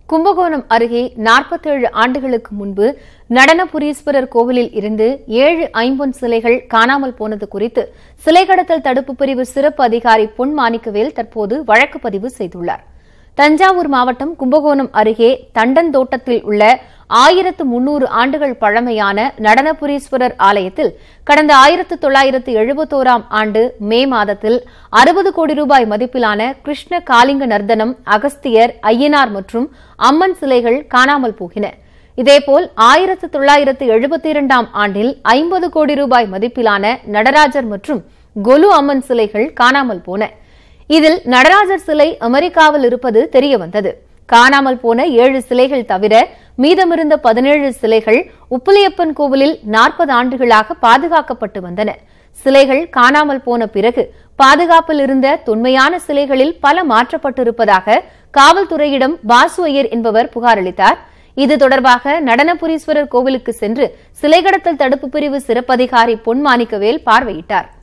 கும்பகோணம் அருகே 47 ஆண்டுகளுக்கு முன்பு நடனபுரீஸ்வரர் கோவிலில் இருந்து ஏழு ஐம்பொன் சிலைகள் காணாமல் போனது குறித்து சிலை கடத்தல் தடுப்பு பிரிவு சிறப்பு அதிகாரி பொன் மாணிக்கவேல் தற்போது வழக்கு பதிவு செய்துள்ளார் தஞ்சாவூர் மாவட்டம் கும்பகோணம் அருகே தண்டந்தோட்டத்தில் உள்ள ஆயிரத்து முன்னூறு ஆண்டுகள் பழமையான நடனபுரீஸ்வரர் ஆலயத்தில் கடந்த ஆயிரத்து தொள்ளாயிரத்து எழுபத்தோராம் ஆண்டு மே மாதத்தில் அறுபது கோடி ரூபாய் மதிப்பிலான கிருஷ்ண காளிங்க நர்தனம் அகஸ்தியர் ஐயனார் மற்றும் அம்மன் சிலைகள் காணாமல் போகின இதேபோல் ஆயிரத்து தொள்ளாயிரத்து எழுபத்தி இரண்டாம் ஆண்டில் ஐம்பது கோடி ரூபாய் மதிப்பிலான நடராஜர் மற்றும் கொலு அம்மன் சிலைகள் காணாமல் போன இதில் நடராஜர் சிலை அமெரிக்காவில் இருப்பது தெரியவந்தது காணாமல் போன ஏழு சிலைகள் தவிர மீதமிருந்த பதினேழு சிலைகள் உப்பிலியப்பன் கோவிலில் நாற்பது ஆண்டுகளாக பாதுகாக்கப்பட்டு வந்தன சிலைகள் காணாமல் போன பிறகு பாதுகாப்பில் இருந்த தொன்மையான சிலைகளில் பல மாற்றப்பட்டிருப்பதாக காவல்துறையிடம் பாசு ஐயர் என்பவர் புகார் அளித்தார் இது தொடர்பாக நடனபுரீஸ்வரர் கோவிலுக்கு சென்று சிலை கடத்தல் தடுப்பு பிரிவு சிறப்பதிகாரி பொன் மாணிக்கவேல் பார்வையிட்டார்